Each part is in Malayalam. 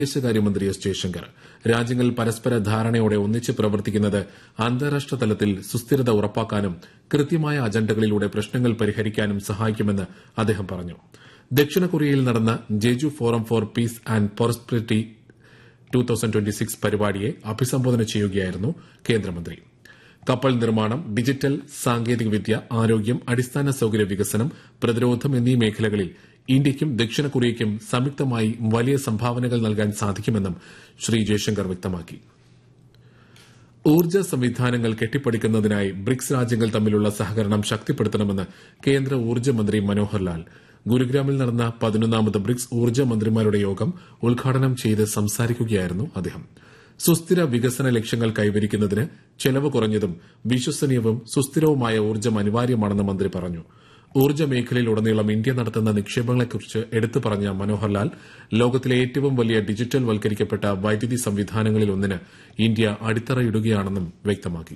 വിദേശകാര്യമന്ത്രി എസ് ജയശങ്കർ രാജ്യങ്ങൾ പരസ്പര ധാരണയോടെ ഒന്നിച്ച് പ്രവർത്തിക്കുന്നത് അന്താരാഷ്ട്ര തലത്തിൽ സുസ്ഥിരത ഉറപ്പാക്കാനും കൃത്യമായ അജണ്ടകളിലൂടെ പ്രശ്നങ്ങൾ പരിഹരിക്കാനും സഹായിക്കുമെന്ന് അദ്ദേഹം പറഞ്ഞു ദക്ഷിണ കൊറിയയിൽ നടന്ന Jeju forum for peace and prosperity പരിപാടിയെ അഭിസംബോധന ചെയ്യുകയായിരുന്നു കേന്ദ്രമന്ത്രി കപ്പൽ നിർമ്മാണം ഡിജിറ്റൽ സാങ്കേതികവിദ്യ ആരോഗ്യം അടിസ്ഥാന സൌകര്യ വികസനം പ്രതിരോധം എന്നീ മേഖലകളിൽ ഇന്ത്യയ്ക്കും ദക്ഷിണ കൊറിയയ്ക്കും സംയുക്തമായി വലിയ സംഭാവനകൾ നൽകാൻ സാധിക്കുമെന്നും ശ്രീ ജയശങ്കർ വ്യക്തമാക്കി ഊർജ്ജ സംവിധാനങ്ങൾ കെട്ടിപ്പടുക്കുന്നതിനായി ബ്രിക്സ് രാജ്യങ്ങൾ തമ്മിലുള്ള സഹകരണം ശക്തിപ്പെടുത്തണമെന്ന് കേന്ദ്ര ഊർജ്ജ മന്ത്രി മനോഹർ ലാൽ ഗുരുഗ്രാമിൽ നടന്ന പതിനൊന്നാമത് ബ്രിക്സ് ഊർജ്ജ മന്ത്രിമാരുടെ യോഗം ഉദ്ഘാടനം ചെയ്ത് സംസാരിക്കുകയായിരുന്നു അദ്ദേഹം സുസ്ഥിര വികസന ലക്ഷ്യങ്ങൾ കൈവരിക്കുന്നതിന് ചെലവ് കുറഞ്ഞതും വിശ്വസനീയവും സുസ്ഥിരവുമായ ഊർജ്ജം അനിവാര്യമാണെന്ന് മന്ത്രി പറഞ്ഞു ഊർജ്ജ മേഖലയിലുടനീളം ഇന്ത്യ നടത്തുന്ന നിക്ഷേപങ്ങളെക്കുറിച്ച് എടുത്തു പറഞ്ഞ മനോഹർലാൽ ലോകത്തിലെ ഏറ്റവും വലിയ ഡിജിറ്റൽ വൽക്കരിക്കപ്പെട്ട വൈദ്യുതി സംവിധാനങ്ങളിലൊന്നിന് ഇന്ത്യ അടിത്തറയിടുകയാണെന്നും വ്യക്തമാക്കി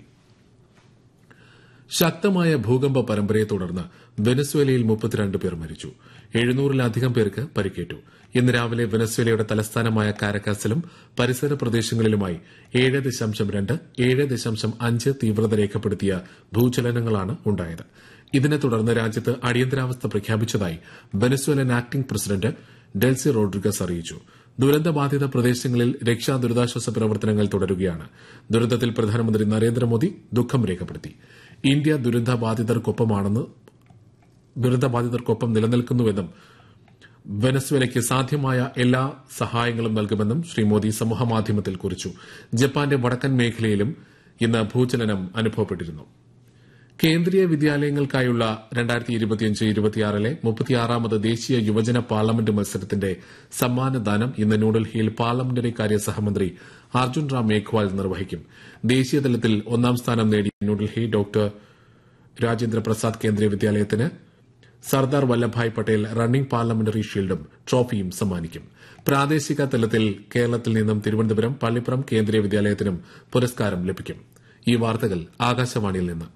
ശക്തമായ ഭൂകമ്പ പരമ്പരയെ തുടർന്ന് വെനസ്വേലയിൽ മുപ്പത്തിരണ്ട് പേർ മരിച്ചു എഴുന്നൂറിലധികം പേർക്ക് പരിക്കേറ്റു ഇന്ന് രാവിലെ വെനസ്വേലയുടെ തലസ്ഥാനമായ കാരക്കാസിലും പരിസര പ്രദേശങ്ങളിലുമായി ഏഴ് ദശാംശം രണ്ട് ഏഴ് ദശാംശം അഞ്ച് തീവ്രത രേഖപ്പെടുത്തിയ ഭൂചലനങ്ങളാണ് ഉണ്ടായത് ഇതിനെ തുടർന്ന് രാജ്യത്ത് അടിയന്തരാവസ്ഥ പ്രഖ്യാപിച്ചതായി Venezuelan acting president Delcy Rodriguez അറിയിച്ചു ദുരന്തബാധിത പ്രദേശങ്ങളിൽ രക്ഷാ ദുരിതാശ്വാസ പ്രവർത്തനങ്ങൾ തുടരുകയാണ് ദുരന്തത്തിൽ പ്രധാനമന്ത്രി നരേന്ദ്രമോദി ദുഃഖം രേഖപ്പെടുത്തി ഇന്ത്യ ദുരന്തബാധിതർക്കൊപ്പമാണെന്ന് ദുരന്തബാധിതർക്കൊപ്പം നിലനിൽക്കുന്നുവെന്നും വെനസ്വേലയ്ക്ക് സാധ്യമായ എല്ലാ സഹായങ്ങളും നൽകുമെന്നും ശ്രീ മോദി സമൂഹമാധ്യമത്തിൽ കുറിച്ചു ജപ്പാന്റെ വടക്കൻ മേഖലയിലും ഇന്ന് ഭൂചലനം അനുഭവപ്പെട്ടിരുന്നു കേന്ദ്രീയ വിദ്യാലയങ്ങൾക്കായുള്ള രണ്ടായിരത്തി ഇരുപത്തിയഞ്ച് ഇരുപത്തിയാറിലെ മുപ്പത്തിയാറാമത് ദേശീയ യുവജന പാർലമെന്റ് മത്സരത്തിന്റെ സമ്മാനദാനം ഇന്ന് ന്യൂഡൽഹിയിൽ പാർലമെന്ററി കാര്യ സഹമന്ത്രി അർജുൻ റാം മേഘ്വാൾ നിർവഹിക്കും ദേശീയതലത്തിൽ ഒന്നാം സ്ഥാനം നേടിയ ന്യൂഡൽഹി ഡോക്ടർ രാജേന്ദ്ര പ്രസാദ് കേന്ദ്രീയ വിദ്യാലയത്തിന് സർദാർ വല്ലഭായ് പട്ടേൽ റണ്ണിംഗ് പാർലമെന്ററി ഷീൽഡും ട്രോഫിയും സമ്മാനിക്കും പ്രാദേശിക തലത്തിൽ കേരളത്തിൽ നിന്നും തിരുവനന്തപുരം പള്ളിപ്പുറം കേന്ദ്രീയ വിദ്യാലയത്തിനും പുരസ്കാരം ലഭിക്കും ഈ വാർത്തകൾ ആകാശവാണിയിൽ നിന്ന്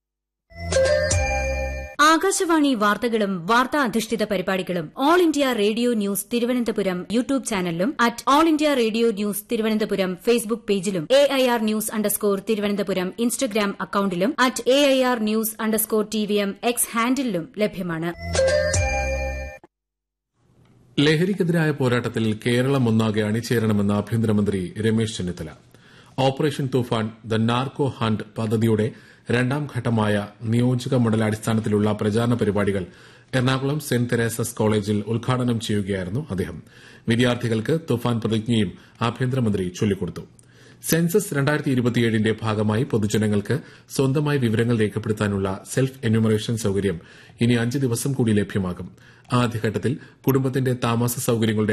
ആകാശവാണി വാർത്തകളും വാർത്താ അധിഷ്ഠിത പരിപാടികളും all India radio news Thiruvananthapuram YouTube ചാനലിലും at all India radio news Thiruvananthapuram Facebook പേജിലും A I R news underscore Thiruvananthapuram Instagram അക്കൌണ്ടിലും at A I R news underscore T V M X ഹാൻഡിലും ലഭ്യമാണ് ലഹരിക്കെതിരായ പോരാട്ടത്തിൽ കേരളം ഒന്നാകെ അണിചേരണമെന്ന് ആഭ്യന്തരമന്ത്രി Ramesh Chennithala operation Toofan the narco hunt പദ്ധതിയുടെ രണ്ടാം ഘട്ടമായ നിയോജക മണ്ഡലാടിസ്ഥാനത്തിലുള്ള പ്രചാരണ പരിപാടികൾ എറണാകുളം സെന്റ് തെരേസസ് കോളേജിൽ ഉദ്ഘാടനം ചെയ്യുകയായിരുന്നു അദ്ദേഹം വിദ്യാർത്ഥികൾക്ക് തുഫാൻ പ്രതിജ്ഞയും ആഭ്യന്തരമന്ത്രി ചൊല്ലിക്കൊടുത്തു സെൻസസ് രണ്ടായിരത്തി ഇരുപത്തിയേഴിന്റെ ഭാഗമായി പൊതുജനങ്ങൾക്ക് സ്വന്തമായി വിവരങ്ങൾ രേഖപ്പെടുത്താനുള്ള സെൽഫ് എന്യൂമറേഷൻ സൌകര്യം ഇനി അഞ്ച് ദിവസം കൂടി ലഭ്യമാകും ആദ്യഘട്ടത്തിൽ കുടുംബത്തിന്റെ താമസ സൌകര്യങ്ങളുടെ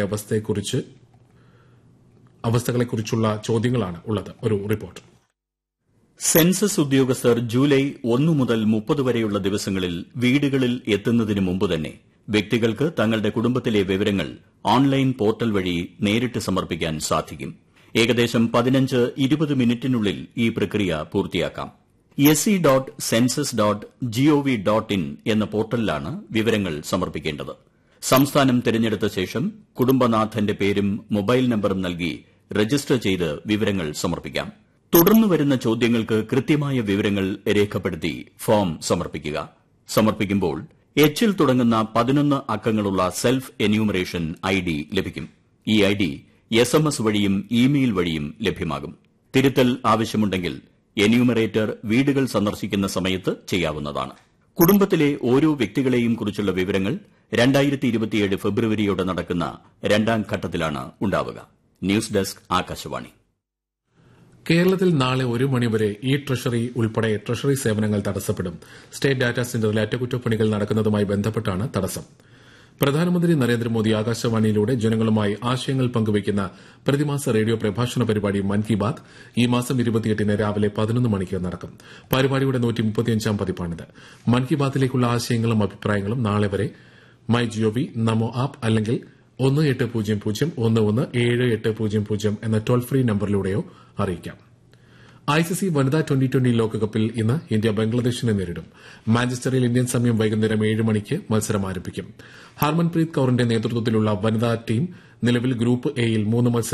അവസ്ഥകളെക്കുറിച്ചുള്ള ചോദ്യങ്ങളാണ് ഉള്ളത് ഒരു റിപ്പോർട്ട് സെൻസസ് ഉദ്യോഗസ്ഥർ ജൂലൈ ഒന്നു മുതൽ മുപ്പത് വരെയുള്ള ദിവസങ്ങളിൽ വീടുകളിൽ എത്തുന്നതിന് മുമ്പ് തന്നെ വ്യക്തികൾക്ക് തങ്ങളുടെ കുടുംബത്തിലെ വിവരങ്ങൾ ഓൺലൈൻ പോർട്ടൽ വഴി നേരിട്ട് സമർപ്പിക്കാൻ സാധിക്കും ഏകദേശം പതിനഞ്ച് ഇരുപത് മിനിറ്റിനുള്ളിൽ ഈ പ്രക്രിയ പൂർത്തിയാക്കാം S C dot census dot G O V dot in എന്ന പോർട്ടലിലാണ് വിവരങ്ങൾ സമർപ്പിക്കേണ്ടത് സംസ്ഥാനം തിരഞ്ഞെടുത്ത ശേഷം കുടുംബനാഥന്റെ പേരും മൊബൈൽ നമ്പറും നൽകി രജിസ്റ്റർ ചെയ്ത് വിവരങ്ങൾ സമർപ്പിക്കാം തുടർന്നു വരുന്ന ചോദ്യങ്ങൾക്ക് കൃത്യമായ വിവരങ്ങൾ രേഖപ്പെടുത്തി ഫോം സമർപ്പിക്കുക സമർപ്പിക്കുമ്പോൾ എച്ചിൽ തുടങ്ങുന്ന പതിനൊന്ന് അക്കങ്ങളുള്ള സെൽഫ് എന്യൂമറേഷൻ ഐ ഡി ലഭിക്കും ഈ I D S M S വഴിയും ഇമെയിൽ വഴിയും ലഭ്യമാകും തിരുത്തൽ ആവശ്യമുണ്ടെങ്കിൽ എന്യൂമറേറ്റർ വീടുകൾ സന്ദർശിക്കുന്ന സമയത്ത് ചെയ്യാവുന്നതാണ് കുടുംബത്തിലെ ഓരോ വ്യക്തികളെയും കുറിച്ചുള്ള വിവരങ്ങൾ രണ്ടായിരത്തി ഇരുപത്തിയേഴ് ഫെബ്രുവരിയോടെ നടക്കുന്ന രണ്ടാം ഘട്ടത്തിലാണ് ഉണ്ടാവുക ന്യൂസ് ഡെസ്ക് ആകാശവാണി കേരളത്തിൽ നാളെ ഒരു മണിവരെ ഇ ട്രഷറി ഉൾപ്പെടെ ട്രഷറി സേവനങ്ങൾ തടസ്സപ്പെടും സ്റ്റേറ്റ് ഡാറ്റാ സെന്ററിൽ അറ്റകുറ്റപ്പണികൾ നടക്കുന്നതുമായി ബന്ധപ്പെട്ടാണ് തടസ്സം പ്രധാനമന്ത്രി നരേന്ദ്രമോദി ആകാശവാണിയിലൂടെ ജനങ്ങളുമായി ആശയങ്ങൾ പങ്കുവയ്ക്കുന്ന പ്രതിമാസ റേഡിയോ പ്രഭാഷണ പരിപാടി മൻ കി ബാത് ഈ മാസം ഇരുപത്തിയെട്ടിന് രാവിലെ പതിനൊന്ന് മണിക്ക് നടക്കും പരിപാടിയുടെ നൂറ്റിമുപ്പത്തിയഞ്ചാം പതിപ്പാണിത് മൻ കി ബാത്തിലേക്കുള്ള ആശയങ്ങളും അഭിപ്രായങ്ങളും നാളെ വരെ മൈ ജിഒവി നമോ ആപ്പ് അല്ലെങ്കിൽ ഒന്ന് എട്ട് പൂജ്യം പൂജ്യം ഒന്ന് ഒന്ന് ഏഴ് എട്ട് പൂജ്യം പൂജ്യം എന്ന ടോൾ ഫ്രീ നമ്പറിലൂടെയോ അറിയിക്കാം ഐസിസി വനിതാ ട്വന്റി ട്വന്റി ലോകകപ്പിൽ ഇന്ന് ഇന്ത്യ ബംഗ്ലാദേശിനെ നേരിടും മാഞ്ചസ്റ്ററിൽ ഇന്ത്യൻ സമയം വൈകുന്നേരം ഏഴ് മണിക്ക് മത്സരം ആരംഭിക്കും ഹർമൻപ്രീത് കൌറിന്റെ നേതൃത്വത്തിലുള്ള വനിതാ ടീം നിലവിൽ ഗ്രൂപ്പ് എയിൽ മൂന്ന് മത്സരങ്ങൾ